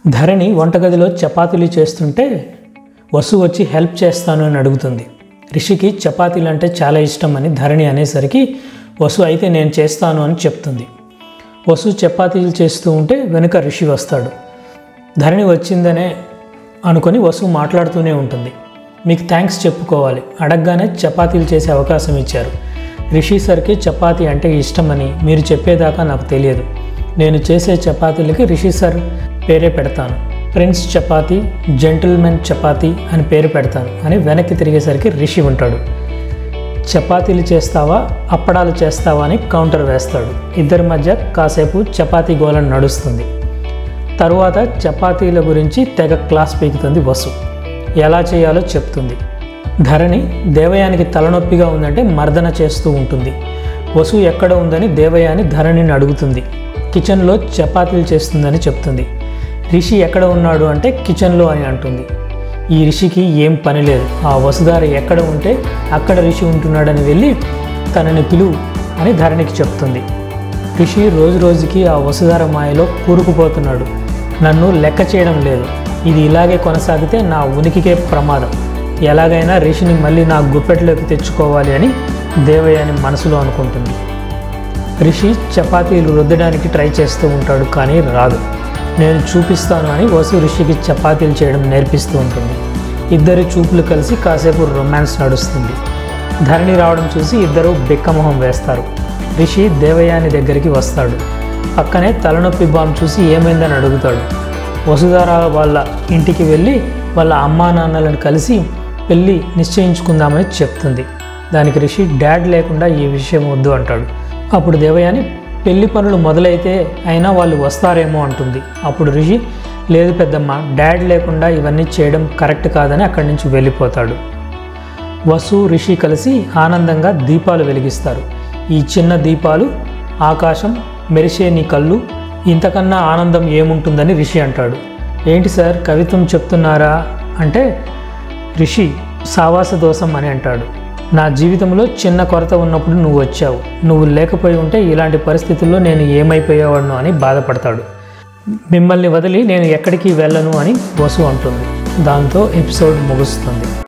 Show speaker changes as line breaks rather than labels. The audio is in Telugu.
ధరణి వంటగదిలో చపాతీలు చేస్తుంటే వసు వచ్చి హెల్ప్ చేస్తాను అని అడుగుతుంది రిషికి చపాతీలు అంటే చాలా ఇష్టం అని ధరణి అనేసరికి వసు అయితే నేను చేస్తాను అని చెప్తుంది వసు చపాతీలు చేస్తూ ఉంటే వెనుక రిషి వస్తాడు ధరణి వచ్చిందనే అనుకొని వసు మాట్లాడుతూనే ఉంటుంది మీకు థ్యాంక్స్ చెప్పుకోవాలి అడగగానే చపాతీలు చేసే అవకాశం ఇచ్చారు రిషి సార్కి చపాతీ అంటే ఇష్టమని మీరు చెప్పేదాకా నాకు తెలియదు నేను చేసే చపాతీలకి రిషి సార్ పేరే పెడతాను ప్రిన్స్ చపాతీ జెంటిల్మెన్ చపాతీ అని పేరు పెడతాను అని వెనక్కి తిరిగేసరికి రిషి ఉంటాడు చపాతీలు చేస్తావా అప్పడాలు చేస్తావా అని కౌంటర్ వేస్తాడు ఇద్దరి మధ్య కాసేపు చపాతీ గోళం నడుస్తుంది తరువాత చపాతీల గురించి తెగ క్లాస్ పీకుతుంది వసు ఎలా చేయాలో చెప్తుంది ధరణి దేవయానికి తలనొప్పిగా ఉందంటే మర్దన చేస్తూ ఉంటుంది వసు ఎక్కడ ఉందని దేవయాని ధరణిని అడుగుతుంది కిచెన్లో చపాతీలు చేస్తుందని చెప్తుంది రిషి ఎక్కడ ఉన్నాడు అంటే కిచెన్లో అని అంటుంది ఈ రిషికి ఏం పని లేదు ఆ వసుధార ఎక్కడ ఉంటే అక్కడ రిషి ఉంటున్నాడని వెళ్ళి తనని పిలువు అని ధరణికి చెప్తుంది రిషి రోజు రోజుకి ఆ వసుధార మాయలో కూరుకుపోతున్నాడు నన్ను లెక్క చేయడం లేదు ఇది ఇలాగే కొనసాగితే నా ఉనికికే ప్రమాదం ఎలాగైనా రిషిని మళ్ళీ నా గుప్పెట్లోకి తెచ్చుకోవాలి అని దేవయాని మనసులో అనుకుంటుంది రిషి చపాతీలు రుద్దడానికి ట్రై చేస్తూ ఉంటాడు కానీ రాదు నేను చూపిస్తాను అని వసు రిషికి చపాతీలు చేయడం నేర్పిస్తూ ఉంటుంది ఇద్దరి చూపులు కలిసి కాసేపు రొమాన్స్ నడుస్తుంది ధరణి రావడం చూసి ఇద్దరు బిక్కమొహం వేస్తారు రిషి దేవయాని దగ్గరికి వస్తాడు పక్కనే తలనొప్పి బాంబు చూసి ఏమైందని అడుగుతాడు వసుధార వాళ్ళ ఇంటికి వెళ్ళి వాళ్ళ అమ్మా నాన్నలను కలిసి పెళ్ళి నిశ్చయించుకుందామని చెప్తుంది దానికి రిషి డాడ్ లేకుండా ఈ విషయం వద్దు అంటాడు అప్పుడు దేవయాని పెళ్లి పనులు మొదలైతే అయినా వాళ్ళు వస్తారేమో అంటుంది అప్పుడు రిషి లేదు పెద్దమ్మ డాడ్ లేకుండా ఇవన్నీ చేయడం కరెక్ట్ కాదని అక్కడి నుంచి వెళ్ళిపోతాడు వసు రిషి కలిసి ఆనందంగా దీపాలు వెలిగిస్తారు ఈ చిన్న దీపాలు ఆకాశం మెరిసే నీ కళ్ళు ఇంతకన్నా ఆనందం ఏముంటుందని రిషి అంటాడు ఏంటి సార్ కవిత్వం చెప్తున్నారా అంటే రిషి సావాస దోషం అని అంటాడు నా జీవితంలో చిన్న కొరత ఉన్నప్పుడు నువ్వు వచ్చావు నువ్వు లేకపోయి ఉంటే ఇలాంటి పరిస్థితుల్లో నేను ఏమైపోయేవాడును అని బాధపడతాడు మిమ్మల్ని వదిలి నేను ఎక్కడికి వెళ్ళను అని వసు అంటుంది దాంతో ఎపిసోడ్ ముగుస్తుంది